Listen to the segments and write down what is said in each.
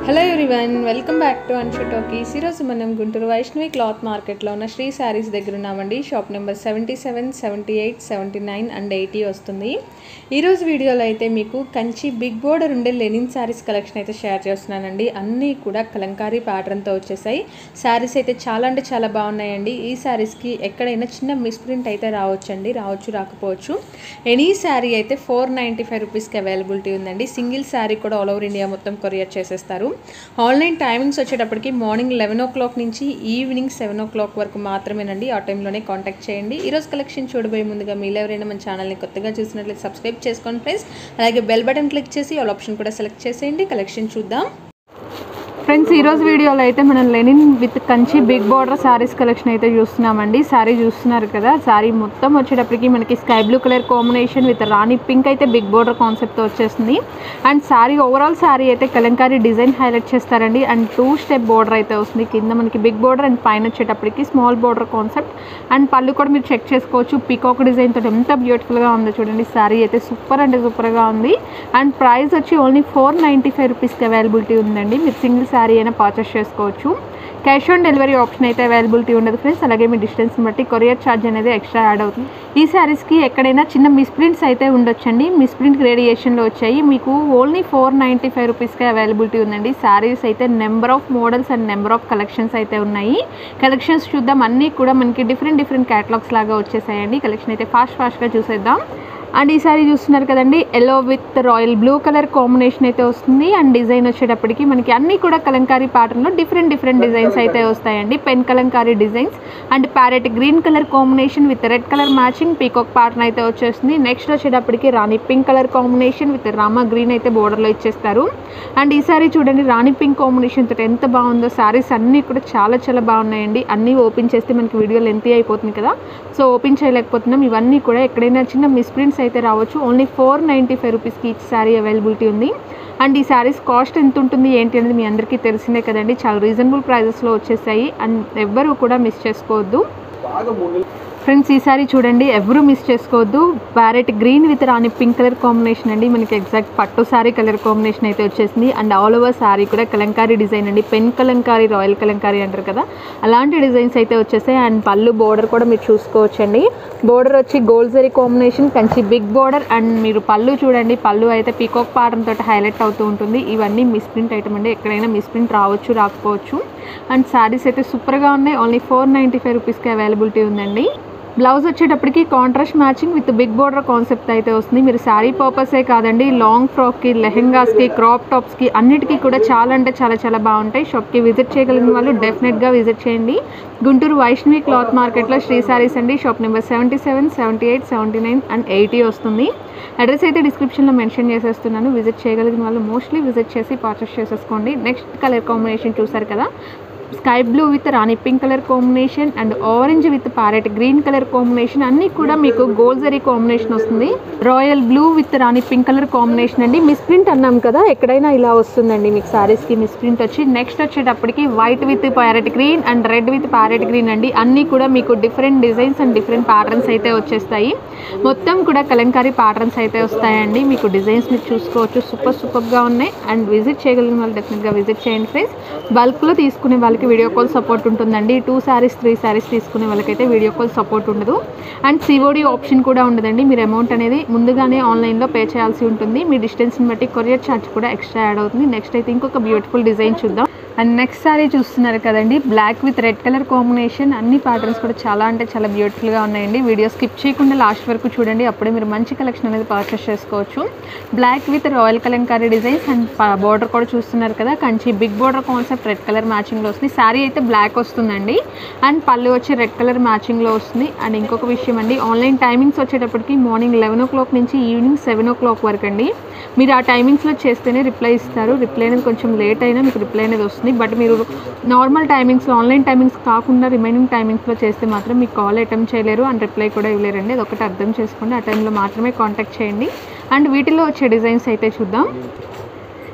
hello everyone welcome back to Anshu talkies ఈరోజు మనం Guntur Vaishnavi cloth మార్కెట్లో ఉన్న శ్రీ శారీస్ దగ్గర ఉన్నామండి shop number seventy seven seventy eight seventy nine and eighty వస్తుంది ఈరోజు వీడియోలో అయితే మీకు కంచి బిగ్ బోర్డర్ ఉండే లెనిన్ శారీస్ కలెక్షన్ అయితే షేర్ చేస్తున్నానండి అన్నీ కూడా కలంకారీ ప్యాటర్న్తో వచ్చేసాయి శారీస్ అయితే చాలా అంటే చాలా బాగున్నాయండి ఈ శారీస్కి ఎక్కడైనా చిన్న మిస్ప్రింట్ అయితే రావచ్చండి రావచ్చు రాకపోవచ్చు ఎనీ శారీ అయితే ఫోర్ నైంటీ ఫైవ్ రూపీస్కి అవైలబిలిటీ ఉందండి సింగిల్ శారీ కూడా ఆల్ ఓవర్ ఇండియా మొత్తం కొరియర్ చేసేస్తారు ఆన్లైన్ టైమింగ్స్ వచ్చేటప్పటికి మార్నింగ్ లెవెన్ ఓ క్లాక్ నుంచి ఈవినింగ్ సెవెన్ ఓ క్లాక్ వరకు మాత్రమేనండి ఆ టైంలోనే కాంటాక్ట్ చేయండి ఈరోజు కలెక్షన్ చూడబోయే ముందుగా మీరు ఎవరైనా మన ఛానల్ని కొత్తగా చూసినట్లయితే సబ్స్క్రైబ్ చేసుకోండి ఫ్రెండ్స్ అలాగే బెల్ బటన్ క్లిక్ చేసి ఆల్ ఆప్షన్ కూడా సెలెక్ట్ చేసేయండి కలెక్షన్ చూద్దాం ఫ్రెండ్స్ ఈరోజు వీడియోలో అయితే మనం linen with Kanchi big border saris collection అయితే చూస్తున్నామండి శారీ చూస్తున్నారు కదా శారీ మొత్తం వచ్చేటప్పటికి మనకి sky blue colour combination with rani pink అయితే బిగ్ బార్డర్ కాన్సెప్ట్తో వచ్చేస్తుంది అండ్ శారీ ఓవరాల్ శారీ అయితే కలంకారీ డిజైన్ హైలైట్ చేస్తారండి అండ్ టూ స్టెప్ బార్డర్ అయితే వస్తుంది కింద మనకి బిగ్ బార్డర్ అండ్ పైన వచ్చేటప్పటికి స్మాల్ బార్డర్ కాన్సెప్ట్ అండ్ పళ్ళు కూడా మీరు చెక్ చేసుకోవచ్చు పీకాక్ డిజైన్ తోటి ఎంత బ్యూటిఫుల్గా ఉందో చూడండి శారీ అయితే సూపర్ అంటే సూపర్గా ఉంది అండ్ ప్రైస్ వచ్చి ఓన్లీ ఫోర్ నైంటీ ఫైవ్ రూపీస్కి అవైలబిలిటీ ఉందండి మీరు సింగిల్ శారీ అయినా పర్చేస్ చేసుకోవచ్చు క్యాష్ ఆన్ డెలివరీ ఆప్షన్ అయితే అవైలబిలిటీ ఉండదు ఫ్రెండ్స్ అలాగే మీ డిస్టెన్స్ని బట్టి కొరియర్ ఛార్జ్ అనేది ఎక్స్ట్రా యాడ్ అవుతుంది ఈ శారీస్కి ఎక్కడైనా చిన్న మిస్ప్రింట్స్ అయితే ఉండొచ్చండి మిస్ప్రింట్ గ్రేడియేషన్లో వచ్చాయి మీకు ఓన్లీ ఫోర్ నైంటీ ఫైవ్ రూపీస్కే అవైలబిలిటీ ఉందండి శారీస్ అయితే number of models and number of collections అయితే ఉన్నాయి కలెక్షన్స్ చూద్దాం అన్నీ కూడా మనకి డిఫరెంట్ డిఫరెంట్ క్యాటలాగ్స్ లాగా వచ్చేసాయండి కలెక్షన్ అయితే ఫాస్ట్ ఫాస్ట్గా చూసేద్దాం అండ్ ఈ సారీ చూస్తున్నారు కదండి yellow with royal blue colour combination అయితే వస్తుంది అండ్ డిజైన్ వచ్చేటప్పటికి మనకి అన్ని కూడా కలంకారీ ప్యాటర్న్లో డిఫరెంట్ డిఫరెంట్ డిజైన్స్ అయితే వస్తాయండి pen kalamkari designs and parrot green colour combination with red colour matching peacock pattern అయితే వచ్చేస్తుంది నెక్స్ట్ వచ్చేటప్పటికి rani pink colour combination with rama green అయితే బోర్డర్లో ఇచ్చేస్తారు అండ్ ఈ సారీ చూడండి రాణి పింక్ కాంబినేషన్ తోటి ఎంత బాగుందో శారీస్ అన్నీ కూడా చాలా చాలా బాగున్నాయండి అన్నీ ఓపెన్ చేస్తే మనకి వీడియో లెంతీ అయిపోతుంది కదా సో ఓపెన్ చేయలేకపోతున్నాం ఇవన్నీ కూడా ఎక్కడైనా చిన్న మిస్ప్రింట్స్ అయితే రావచ్చు ఓన్లీ ఫోర్ నైంటీ ఫైవ్ రూపీస్కి ఈచ్ శారీ అవైలబిలిటీ ఉంది అండ్ ఈ శారీస్ కాస్ట్ ఎంత ఉంటుంది ఏంటి అనేది మీ అందరికీ తెలిసిందే కదండి చాలా రీజనబుల్ ప్రైజెస్లో వచ్చేసాయి అండ్ ఎవ్వరూ కూడా మిస్ చేసుకోవద్దు ఫ్రెండ్స్ ఈ సారీ చూడండి ఎవరు మిస్ చేసుకోవద్దు parrot green with rani pink colour combination అండి మనకి ఎగ్జాక్ట్ పట్టు సారీ కలర్ కాంబినేషన్ అయితే వచ్చేసింది అండ్ ఆల్ ఓవర్ సారీ కూడా కలంకారీ డిజైన్ అండి పెన్ కలంకారీ రాయల్ కలంకారీ అంటారు కదా అలాంటి డిజైన్స్ అయితే వచ్చేసాయి అండ్ పళ్ళు బోర్డర్ కూడా మీరు చూసుకోవచ్చండి బోర్డర్ వచ్చి gold zari combination Kanchi big border and మీరు పళ్ళు చూడండి పళ్ళు అయితే పీకాక్ ప్యాటర్న్ తోటి హైలైట్ అవుతూ ఉంటుంది ఇవన్నీ మిస్ప్రింట్ ఐటమ్ అండి ఎక్కడైనా మిస్ప్రింట్ రావచ్చు రాకపోవచ్చు అండ్ శారీస్ అయితే సూపర్గా ఉన్నాయి ఓన్లీ ఫోర్ నైంటీ ఫైవ్ రూపీస్కి అవైలబిలిటీ ఉందండి బ్లౌజ్ వచ్చేటప్పటికి contrast matching with big border concept అయితే వస్తుంది మీరు శారీ పర్పసే కాదండి లాంగ్ ఫ్రాక్కి లెహెంగాస్కి క్రాప్ టాప్స్కి అన్నిటికీ కూడా చాలా అంటే చాలా చాలా బాగుంటాయి షాప్కి విజిట్ చేయగలిగిన వాళ్ళు డెఫినెట్గా విజిట్ చేయండి గుంటూరు వైష్ణవి క్లాత్ మార్కెట్లో శ్రీ శారీస్ అండి shop number seventy seven seventy eight seventy nine and eighty వస్తుంది అడ్రస్ అయితే డిస్క్రిప్షన్లో మెన్షన్ చేసేస్తున్నాను విజిట్ చేయగలిగిన వాళ్ళు మోస్ట్లీ విజిట్ చేసి పర్చేస్ చేసేసుకోండి నెక్స్ట్ కలర్ కాంబినేషన్ చూసారు కదా sky blue with rani pink colour combination and orange with parrot green colour combination అన్నీ కూడా మీకు గోల్డ్ జరీ కాంబినేషన్ వస్తుంది royal blue with rani pink colour combination అండి మిస్ప్రింట్ అన్నాం కదా ఎక్కడైనా ఇలా వస్తుందండి మీకు సారీస్కి మిస్ప్రింట్ వచ్చి నెక్స్ట్ వచ్చేటప్పటికి white with parrot green and red with parrot green అండి అన్నీ కూడా మీకు different designs and different patterns అయితే వచ్చేస్తాయి మొత్తం కూడా కలంకారీ ప్యాటర్న్స్ అయితే వస్తాయండి మీకు డిజైన్స్ మీరు చూసుకోవచ్చు సూపర్ సూపర్గా ఉన్నాయి అండ్ విజిట్ చేయగలిగిన వాళ్ళు డెఫినెట్గా విజిట్ చేయండి ఫ్రెండ్స్ బల్క్లో తీసుకునే వాళ్ళకి వీడియో కాల్ సపోర్ట్ ఉంటుందండి టూ శారీస్ త్రీ శారీస్ తీసుకునే వాళ్ళకైతే వీడియో కాల్ సపోర్ట్ ఉండదు అండ్ సిఓడి ఆప్షన్ కూడా ఉండదండి మీరు అమౌంట్ అనేది ముందుగానే ఆన్లైన్లో పే చేయాల్సి ఉంటుంది మీ డిస్టెన్స్ని బట్టి కొరియర్ ఛార్జ్ కూడా ఎక్స్ట్రా యాడ్ అవుతుంది నెక్స్ట్ అయితే ఇంకొక బ్యూటిఫుల్ డిజైన్ చూద్దాం అండ్ నెక్స్ట్ సారీ చూస్తున్నారు కదండి black with red colour combination అన్ని ప్యాటర్న్స్ కూడా చాలా అంటే చాలా బ్యూటిఫుల్గా ఉన్నాయండి వీడియో స్కిప్ చేయకుండా లాస్ట్ వరకు చూడండి అప్పుడే మీరు మంచి కలెక్షన్ అనేది పర్చేస్ చేసుకోవచ్చు black with royal kalamkari designs and border కూడా చూస్తున్నారు కదా Kanchi big border concept red colour మ్యాచింగ్లో వస్తుంది శారీ అయితే బ్లాక్ వస్తుందండి అండ్ పళ్ళు వచ్చి రెడ్ కలర్ మ్యాచింగ్లో వస్తుంది అండ్ ఇంకొక విషయం అండి ఆన్లైన్ టైమింగ్స్ వచ్చేటప్పటికి మార్నింగ్ లెవెన్ ఓ క్లాక్ నుంచి ఈవినింగ్ సెవెన్ ఓ క్లాక్ వరకు అండి మీరు ఆ టైమింగ్స్లో చేస్తేనే రిప్లై ఇస్తారు రిప్లై అనేది కొంచెం లేట్ అయినా మీకు రిప్లై అనేది వస్తుంది బట్ మీరు నార్మల్ టైమింగ్స్లో ఆన్లైన్ టైమింగ్స్ కాకుండా రిమైనింగ్ టైమింగ్స్లో చేస్తే మాత్రం మీకు కాల్ అటెంప్ట్ చేయలేరు అండ్ రిప్లై కూడా ఇవ్వలేరండి అది ఒకటి అర్థం చేసుకోండి ఆ టైంలో మాత్రమే కాంటాక్ట్ చేయండి అండ్ వీటిలో వచ్చే డిజైన్స్ అయితే చూద్దాం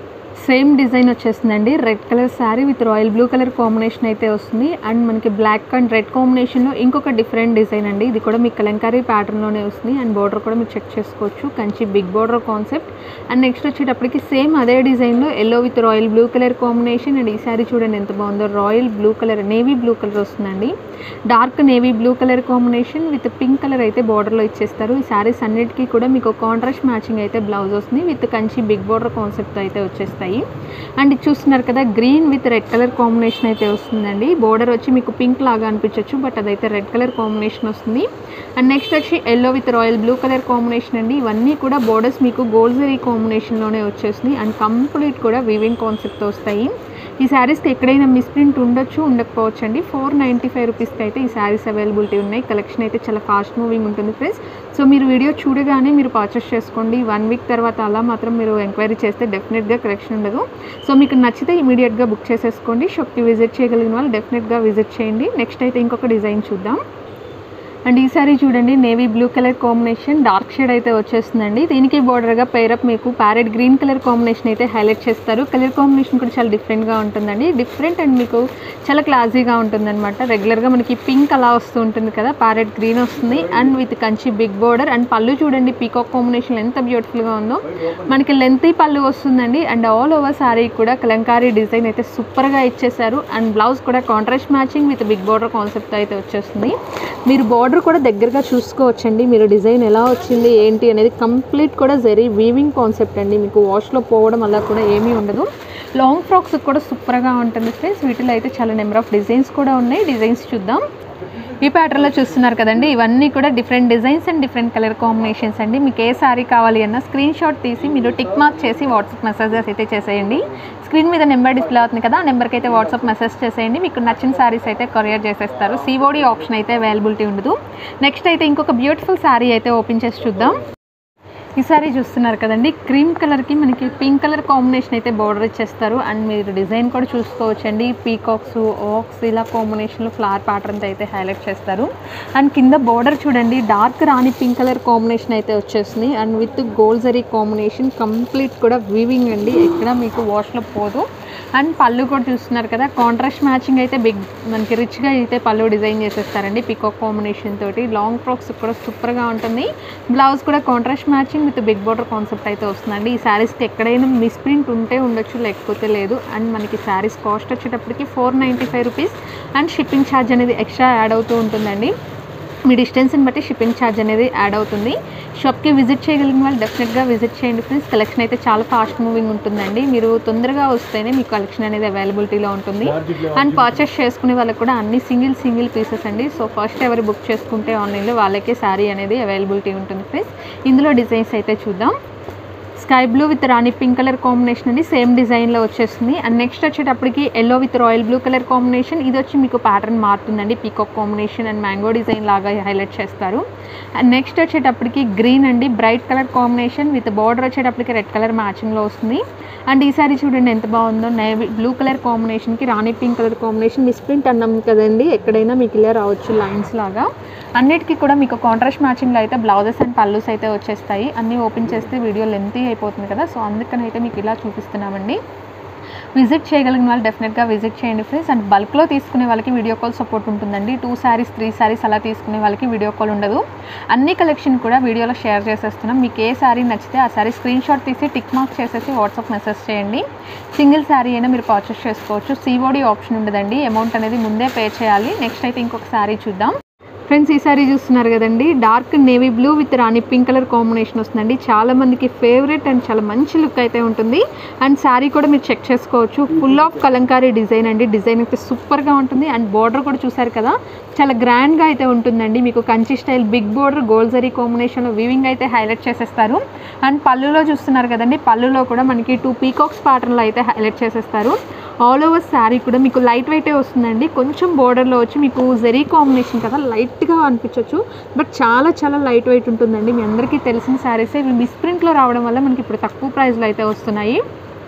సేమ్ డిజైన్ వచ్చేస్తుందండి red colour sari with royal blue colour combination అయితే వస్తుంది అండ్ మనకి బ్లాక్ అండ్ రెడ్ కాంబినేషన్లో ఇంకొక డిఫరెంట్ డిజైన్ అండి ఇది కూడా మీకు కలంకారీ ప్యాటర్న్లోనే వస్తుంది అండ్ బార్డర్ కూడా మీరు చెక్ చేసుకోవచ్చు Kanchi big border concept and next వచ్చేటప్పటికి సేమ్ అదే డిజైన్లో yellow with royal blue colour combination and ఈ శారీ చూడండి ఎంత బాగుందో royal blue colour navy blue colour వస్తుందండి dark navy blue colour combination with pink colour అయితే బార్డర్లో ఇచ్చేస్తారు ఈ శారీస్ అన్నిటికీ కూడా మీకు కాంట్రాస్ట్ మ్యాచింగ్ అయితే బ్లౌజ్ వస్తుంది with Kanchi big border concept అయితే వచ్చేస్తాయి అండ్ ఇది చూస్తున్నారు కదా green with red colour combination అయితే వస్తుందండి బోర్డర్ వచ్చి మీకు పింక్ లాగా అనిపించవచ్చు బట్ అదైతే రెడ్ కలర్ కాంబినేషన్ వస్తుంది అండ్ నెక్స్ట్ వచ్చి yellow with royal blue colour combination అండి ఇవన్నీ కూడా బోర్డర్స్ మీకు గోల్డ్ జరీ కాంబినేషన్లోనే వచ్చేస్తుంది అండ్ కంప్లీట్ కూడా వివింగ్ కాన్సెప్ట్తో వస్తాయి ఈ శారీస్కి ఎక్కడైనా మిస్ప్రింట్ ఉండొచ్చు ఉండకపోవచ్చు అండి ఫోర్ నైంటీ ఫైవ్ రూపీస్కి అయితే ఈ శారీస్ అవైలబిలిటీ ఉన్నాయి కలెక్షన్ అయితే చాలా ఫాస్ట్ మూవింగ్ ఉంటుంది ఫ్రెండ్స్ సో మీరు వీడియో చూడగానే మీరు పర్చేస్ చేసుకోండి వన్ వీక్ తర్వాత అలా మాత్రం మీరు ఎంక్వైరీ చేస్తే డెఫినెట్గా కలెక్షన్ ఉండదు సో మీకు నచ్చితే ఇమీడియట్గా బుక్ చేసేసుకోండి షాప్కి విజిట్ చేయగలిగిన వాళ్ళు డెఫినెట్గా విజిట్ చేయండి నెక్స్ట్ అయితే ఇంకొక డిజైన్ చూద్దాం అండ్ ఈ సారీ చూడండి navy blue colour combination dark shade అయితే వచ్చేస్తుందండి దీనికి బోర్డర్గా పేరప్ మీకు ప్యారెట్ గ్రీన్ కలర్ కాంబినేషన్ అయితే హైలైట్ చేస్తారు కలర్ కాంబినేషన్ కూడా చాలా డిఫరెంట్గా ఉంటుందండి డిఫరెంట్ అండ్ మీకు చాలా క్లాసీగా ఉంటుందన్నమాట రెగ్యులర్గా మనకి పింక్ అలా వస్తూ ఉంటుంది కదా ప్యారెట్ గ్రీన్ వస్తుంది and with Kanchi big border and పళ్ళు చూడండి పీకాక్ కాంబినేషన్ ఎంత బ్యూటిఫుల్గా ఉందో మనకి లెంతీ పళ్ళు వస్తుందండి అండ్ ఆల్ ఓవర్ సారీ కూడా కలంకారీ డిజైన్ అయితే సూపర్గా ఇచ్చేసారు అండ్ బ్లౌజ్ కూడా contrast matching with big border concept అయితే వచ్చేస్తుంది మీరు బార్డర్ కూడా దగ్గరగా చూసుకోవచ్చండి మీరు డిజైన్ ఎలా వచ్చింది ఏంటి అనేది కంప్లీట్ కూడా జరీ వీవింగ్ కాన్సెప్ట్ అండి మీకు వాష్లో పోవడం అలా కూడా ఏమీ ఉండదు లాంగ్ ఫ్రాక్స్ కూడా సూపర్గా ఉంటుంది ఫ్రెండ్స్ వీటిలో అయితే చాలా నెంబర్ ఆఫ్ డిజైన్స్ కూడా ఉన్నాయి డిజైన్స్ చూద్దాం ఈ ప్యాటర్న్లో చూస్తున్నారు కదండి ఇవన్నీ కూడా different designs and different colour combinations అండి మీకు ఏ సారీ కావాలి అన్న స్క్రీన్ షాట్ తీసి మీరు టిక్ మార్క్ చేసి వాట్సాప్ మెసేజెస్ అయితే చేసేయండి స్క్రీన్ మీద నెంబర్ డిస్ప్లే అవుతుంది కదా ఆ నెంబర్కి అయితే వాట్సాప్ మెసేజ్ చేసేయండి మీకు నచ్చిన సారీస్ అయితే కొరియర్ చేసేస్తారు సిఓడి ఆప్షన్ అయితే అవైలబిలిటీ ఉండదు నెక్స్ట్ అయితే ఇంకొక బ్యూటిఫుల్ శారీ అయితే ఓపెన్ చేసి చూద్దాం ఈ సారీ చూస్తున్నారు కదండి క్రీమ్ కలర్కి మనకి పింక్ కలర్ కాంబినేషన్ అయితే బార్డర్ ఇచ్చేస్తారు అండ్ మీరు డిజైన్ కూడా చూసుకోవచ్చండి పీకాక్స్ ఓక్స్ ఇలా కాంబినేషన్లో ఫ్లవర్ ప్యాటర్న్స్ అయితే హైలైట్ చేస్తారు అండ్ కింద బార్డర్ చూడండి dark rani pink colour combination అయితే వచ్చేస్తుంది and with gold zari combination complete కూడా వీవింగ్ అండి ఎక్కడ మీకు వాష్లో పోదు అండ్ పళ్ళు కూడా చూస్తున్నారు కదా కాంట్రాస్ట్ మ్యాచింగ్ అయితే బిగ్ మనకి రిచ్గా అయితే పళ్ళు డిజైన్ చేసేస్తారండి పికాక్ కాంబినేషన్ తోటి లాంగ్ ఫ్రాక్స్ కూడా సూపర్గా ఉంటుంది బ్లౌజ్ కూడా contrast matching with big border concept అయితే వస్తుందండి ఈ శారీస్కి ఎక్కడైనా మిస్ప్రింట్ ఉంటే ఉండొచ్చు లేకపోతే లేదు అండ్ మనకి శారీస్ కాస్ట్ వచ్చేటప్పటికి four ninety five rupees and shipping charge అనేది ఎక్స్ట్రా యాడ్ అవుతూ ఉంటుందండి మీ డిస్టెన్స్ని బట్టి షిప్పింగ్ ఛార్జ్ అనేది యాడ్ అవుతుంది షాప్కి విజిట్ చేయగలిగిన వాళ్ళు డెఫినెట్గా విజిట్ చేయండి ఫ్రెండ్స్ కలెక్షన్ అయితే చాలా ఫాస్ట్ మూవింగ్ ఉంటుందండి మీరు తొందరగా వస్తేనే మీకు కలెక్షన్ అనేది అవైలబిలిటీలో ఉంటుంది అండ్ పర్చేస్ చేసుకునే వాళ్ళకి కూడా అన్ని సింగిల్ సింగిల్ పీసెస్ అండి సో ఫస్ట్ ఎవరు బుక్ చేసుకుంటే ఆన్లైన్లో వాళ్ళకే శారీ అనేది అవైలబిలిటీ ఉంటుంది ఫ్రెండ్స్ ఇందులో డిజైన్స్ అయితే చూద్దాం sky blue with rani pink colour combination అండి సేమ్ డిజైన్లో వచ్చేస్తుంది అండ్ నెక్స్ట్ వచ్చేటప్పటికి yellow with royal blue colour combination ఇది వచ్చి మీకు ప్యాటర్న్ మారుతుందండి peacock combination and mango design లాగా హైలైట్ చేస్తారు అండ్ నెక్స్ట్ వచ్చేటప్పటికి గ్రీన్ అండి bright colour combination with border వచ్చేటప్పటికి రెడ్ కలర్ మ్యాచింగ్లో వస్తుంది అండ్ ఈ సారీ చూడండి ఎంత బాగుందో నేవీ బ్లూ కలర్ కాంబినేషన్కి rani pink colour combination misprint అన్నాం కదండి ఎక్కడైనా మీకు ఇలా రావచ్చు లైన్స్ లాగా అన్నిటికీ కూడా మీకు కాంట్రాస్ట్ మ్యాచింగ్లో అయితే బ్లౌజెస్ అండ్ పల్లూస్ అయితే వచ్చేస్తాయి అన్నీ ఓపెన్ చేస్తే వీడియో లెంతీ అయిపోతుంది కదా సో అందుకని అయితే మీకు ఇలా చూపిస్తున్నామండి విజిట్ చేయగలిగిన వాళ్ళు డెఫినెట్గా విజిట్ చేయండి ఫ్రెండ్స్ అండ్ బల్క్లో తీసుకునే వాళ్ళకి వీడియో కాల్ సపోర్ట్ ఉంటుందండి టూ శారీస్ త్రీ శారీస్ అలా తీసుకునే వాళ్ళకి వీడియో కాల్ ఉండదు అన్ని కలెక్షన్ కూడా వీడియోలో షేర్ చేసేస్తున్నాం మీకు ఏ శారీ నచ్చితే ఆ శారీ స్క్రీన్ షాట్ తీసి టిక్ మార్క్ చేసేసి వాట్సాప్ మెసేజ్ చేయండి సింగిల్ శారీ అయినా మీరు పర్చేస్ చేసుకోవచ్చు సిఓడి ఆప్షన్ ఉండదండి అమౌంట్ అనేది ముందే పే చేయాలి నెక్స్ట్ అయితే ఇంకొక శారీ చూద్దాం ఫ్రెండ్స్ ఈ సారీ చూస్తున్నారు కదండి dark navy blue with rani pink colour combination వస్తుందండి చాలా మందికి ఫేవరెట్ అండ్ చాలా మంచి లుక్ అయితే ఉంటుంది అండ్ శారీ కూడా మీరు చెక్ చేసుకోవచ్చు ఫుల్ ఆఫ్ కలంకారీ డిజైన్ అండి డిజైన్ అయితే సూపర్గా ఉంటుంది అండ్ బార్డర్ కూడా చూసారు కదా చాలా గ్రాండ్గా అయితే ఉంటుందండి మీకు Kanchi style big border gold zari కాంబినేషన్లో వీవింగ్ అయితే హైలైట్ చేసేస్తారు అండ్ పళ్ళులో చూస్తున్నారు కదండి పళ్ళులో కూడా మనకి టూ పీకాక్స్ ప్యాటర్న్లో అయితే హైలైట్ చేసేస్తారు ఆల్ ఓవర్ శారీ కూడా మీకు లైట్ వెయిటే వస్తుందండి కొంచెం బోర్డర్లో వచ్చి మీకు జెరీ కాంబినేషన్ కదా లైట్గా అనిపించవచ్చు బట్ చాలా చాలా లైట్ వెయిట్ ఉంటుందండి మీ అందరికీ తెలిసిన శారీసే ఇవి మిస్ప్రింట్లో రావడం వల్ల మనకి ఇప్పుడు తక్కువ ప్రైస్లో అయితే వస్తున్నాయి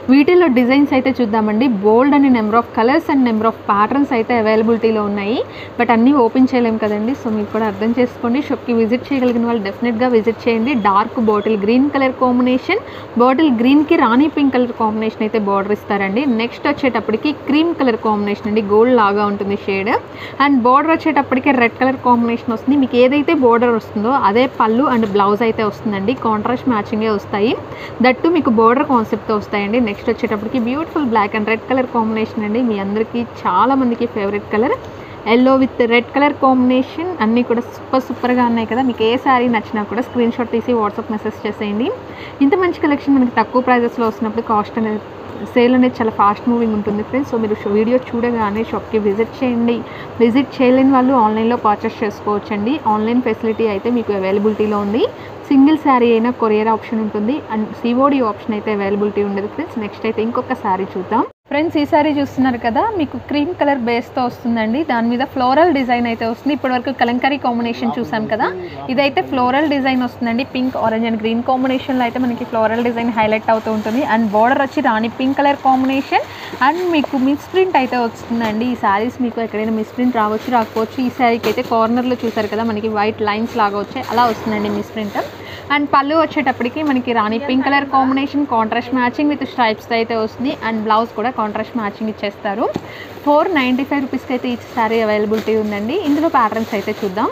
వీటిల్లో డిజైన్స్ అయితే చూద్దామండి బోల్డ్ అని number of colours and number of patterns అయితే అవైలబిలిటీలో ఉన్నాయి బట్ అన్నీ ఓపెన్ చేయలేం కదండి సో మీకు కూడా అర్థం చేసుకోండి షాప్కి విజిట్ చేయగలిగిన వాళ్ళు డెఫినెట్గా విజిట్ చేయండి dark bottle green colour combination bottle గ్రీన్కి రాణి పింక్ కలర్ కాంబినేషన్ అయితే బార్డర్ ఇస్తారండి నెక్స్ట్ వచ్చేటప్పటికి క్రీమ్ కలర్ కాంబినేషన్ అండి గోల్డ్ లాగా ఉంటుంది షేడ్ అండ్ బార్డర్ వచ్చేటప్పటికి రెడ్ కలర్ కాంబినేషన్ వస్తుంది మీకు ఏదైతే బార్డర్ వస్తుందో అదే పళ్ళు అండ్ బ్లౌజ్ అయితే వస్తుందండి కాంట్రాస్ట్ మ్యాచింగే వస్తాయి దట్టు మీకు బోర్డర్ కాన్సెప్ట్తో వస్తాయండి నెక్స్ట్ వచ్చేటప్పటికి beautiful black and red colour combination అండి మీ అందరికీ చాలా మందికి favourite colour yellow with red colour combination అన్నీ కూడా సూపర్ సూపర్గా ఉన్నాయి కదా మీకు ఏ శారీ నచ్చినా కూడా స్క్రీన్ షాట్ తీసి వాట్సాప్ మెసేజ్ చేసేయండి ఇంత మంచి కలెక్షన్ మనకి తక్కువ ప్రైజెస్లో వస్తున్నప్పుడు కాస్ట్ అనేది సేల్ అనేది చాలా ఫాస్ట్ మూవింగ్ ఉంటుంది ఫ్రెండ్స్ సో మీరు వీడియో చూడగానే షాప్కి విజిట్ చేయండి విజిట్ చేయలేని వాళ్ళు ఆన్లైన్లో పర్చేస్ చేసుకోవచ్చండి ఆన్లైన్ ఫెసిలిటీ అయితే మీకు అవైలబిలిటీలో ఉంది సింగిల్ శారీ అయినా కొరియర్ ఆప్షన్ ఉంటుంది అండ్ సిఓడి ఆప్షన్ అయితే అవైలబిలిటీ ఉండదు ఫ్రెండ్స్ నెక్స్ట్ అయితే ఇంకొక శారీ చూద్దాం ఫ్రెండ్స్ ఈ సారీ చూస్తున్నారు కదా మీకు క్రీమ్ కలర్ బేస్తో వస్తుందండి దాని మీద ఫ్లోరల్ డిజైన్ అయితే వస్తుంది ఇప్పటివరకు కలంకరీ కాంబినేషన్ చూసాం కదా ఇదైతే ఫ్లోరల్ డిజైన్ వస్తుందండి పింక్ ఆరెంజ్ అండ్ గ్రీన్ కాంబినేషన్లో అయితే మనకి ఫ్లోరల్ డిజైన్ హైలైట్ అవుతూ ఉంటుంది అండ్ బార్డర్ వచ్చి rani pink colour combination and మీకు మిస్ ప్రింట్ అయితే వస్తుందండి ఈ శారీస్ మీకు ఎక్కడైనా మిస్ ప్రింట్ రావచ్చు రాకపోవచ్చు ఈ శారీకి అయితే కార్నర్లో చూసారు కదా మనకి వైట్ లైన్స్ లాగా వచ్చాయి అలా వస్తుందండి మిస్ ప్రింట్ అండ్ పళ్ళు వచ్చేటప్పటికి మనకి rani pink colour combination contrast matching with stripes అయితే వస్తుంది అండ్ బ్లౌజ్ కూడా కాంట్రాస్ట్ మ్యాచింగ్ ఇచ్చేస్తారు ఫోర్ నైంటీ ఫైవ్ రూపీస్కి అయితే ఈ శారీ అవైలబిలిటీ ఉందండి ఇందులో ప్యాటర్న్స్ అయితే చూద్దాం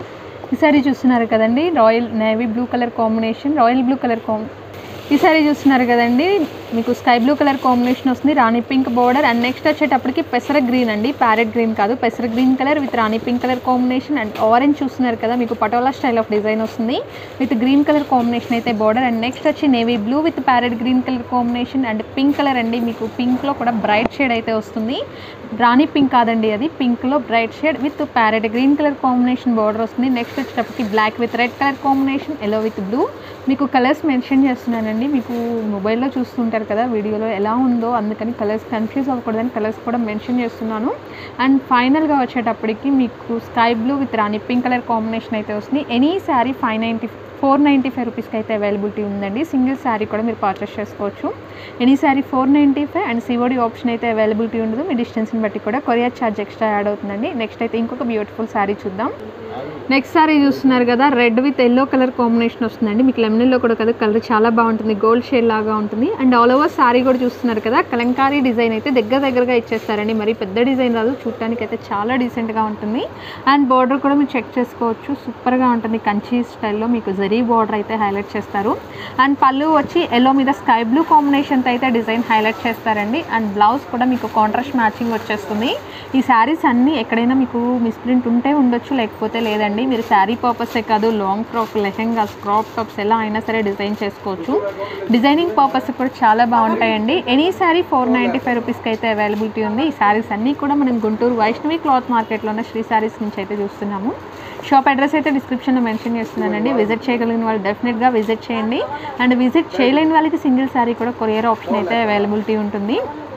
ఈ సారీ చూస్తున్నారు కదండి royal navy blue colour combination royal blue colour కాం ఈ సారీ చూస్తున్నారు కదండి మీకు స్కై బ్లూ కలర్ కాంబినేషన్ వస్తుంది rani pink border and next వచ్చేటప్పటికి పెసర గ్రీన్ అండి ప్యారెట్ గ్రీన్ కాదు పెసర green colour with rani pink colour combination and orange చూస్తున్నారు కదా మీకు పటోలా స్టైల్ ఆఫ్ డిజైన్ వస్తుంది విత్ గ్రీన్ కలర్ కాంబినేషన్ అయితే బోర్డర్ అండ్ నెక్స్ట్ వచ్చి navy blue with parrot green colour combination and pink colour అండి మీకు పింక్లో కూడా బ్రైట్ షేడ్ అయితే వస్తుంది రాణి పింక్ కాదండి అది పింక్లో bright shade with parrot green colour combination border వస్తుంది నెక్స్ట్ వచ్చేటప్పటికి black with red colour combination yellow with blue మీకు కలర్స్ మెన్షన్ చేస్తున్నానండి మీకు మొబైల్లో చూస్తుంటారు కదా వీడియోలో ఎలా ఉందో అందుకని కలర్స్ కన్ఫ్యూజ్ అవ్వకూడదని కలర్స్ కూడా మెన్షన్ చేస్తున్నాను అండ్ ఫైనల్గా వచ్చేటప్పటికి మీకు sky blue with rani pink colour combination అయితే వస్తుంది any sari five ninety four ninety five రూపీస్కి అయితే అవైలబిలిటీ ఉందండి సింగిల్ శారీ కూడా మీరు పర్చేస్ చేసుకోవచ్చు any sari four ninety five and COD option అయితే అవైలబిలిటీ ఉండదు మీ డిస్టెన్స్ని బట్టి కూడా కొరియర్ ఛార్జ్ ఎక్స్ట్రా యాడ్ అవుతుందండి నెక్స్ట్ అయితే ఇంకొక బ్యూటిఫుల్ శారీ చూద్దాం నెక్స్ట్ సారీ చూస్తున్నారు కదా red with yellow colour combination వస్తుందండి మీకు లెమన్లో కూడా కదా కలర్ చాలా బాగుంటుంది గోల్డ్ షేడ్ లాగా ఉంటుంది అండ్ ఆల్ ఓవర్ సారీ కూడా చూస్తున్నారు కదా కలంకారీ డిజైన్ అయితే దగ్గర దగ్గరగా ఇచ్చేస్తారండి మరి పెద్ద డిజైన్ రాదు చూడటానికి అయితే చాలా డీసెంట్గా ఉంటుంది అండ్ బార్డర్ కూడా మీరు చెక్ చేసుకోవచ్చు సూపర్గా ఉంటుంది కంచి స్టైల్లో మీకు జరీ బార్డర్ అయితే హైలైట్ చేస్తారు అండ్ పళ్ళు వచ్చి ఎల్లో మీద స్కై బ్లూ కాంబినేషన్తో అయితే డిజైన్ హైలైట్ చేస్తారండి అండ్ బ్లౌజ్ కూడా మీకు కాంట్రాస్ట్ మ్యాచింగ్ వచ్చేస్తుంది ఈ శారీస్ అన్నీ ఎక్కడైనా మీకు మిస్ప్రింట్ ఉంటే ఉండొచ్చు లేకపోతే లేదండి మీరు శారీ పర్పసే కాదు long frock lehengas crop tops ఎలా అయినా సరే డిజైన్ చేసుకోవచ్చు డిజైనింగ్ పర్పస్ కూడా చాలా బాగుంటాయండి any sari four ninety five రూపీస్కి అయితే అవైలబిలిటీ ఉంది ఈ శారీస్ అన్నీ కూడా మనం గుంటూరు వైష్ణవి క్లాత్ మార్కెట్లో ఉన్న శ్రీ శారీస్ నుంచి అయితే చూస్తున్నాము షాప్ అడ్రస్ అయితే డిస్క్రిప్షన్లో మెన్షన్ చేస్తున్నానండి విజిట్ చేయగలిగిన వాళ్ళు డెఫినెట్గా విజిట్ చేయండి అండ్ విజిట్ చేయలేని వాళ్ళకి సింగిల్ శారీ కూడా కొరియర్ ఆప్షన్ అయితే అవైలబిలిటీ ఉంటుంది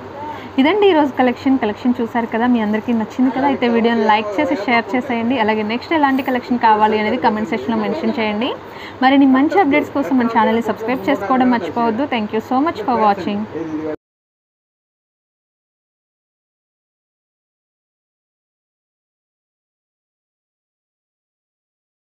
ఇదండి ఈరోజు కలెక్షన్ కలెక్షన్ చూసారు కదా మీ అందరికీ నచ్చింది కదా అయితే వీడియోని లైక్ చేసి షేర్ చేసేయండి అలాగే నెక్స్ట్ ఎలాంటి కలెక్షన్ కావాలి అనేది కమెంట్ సెక్షన్లో మెన్షన్ చేయండి మరిన్ని మంచి అప్డేట్స్ కోసం మన ఛానల్ని సబ్స్క్రైబ్ చేసుకోవడం మర్చిపోవద్దు thank you so much for watching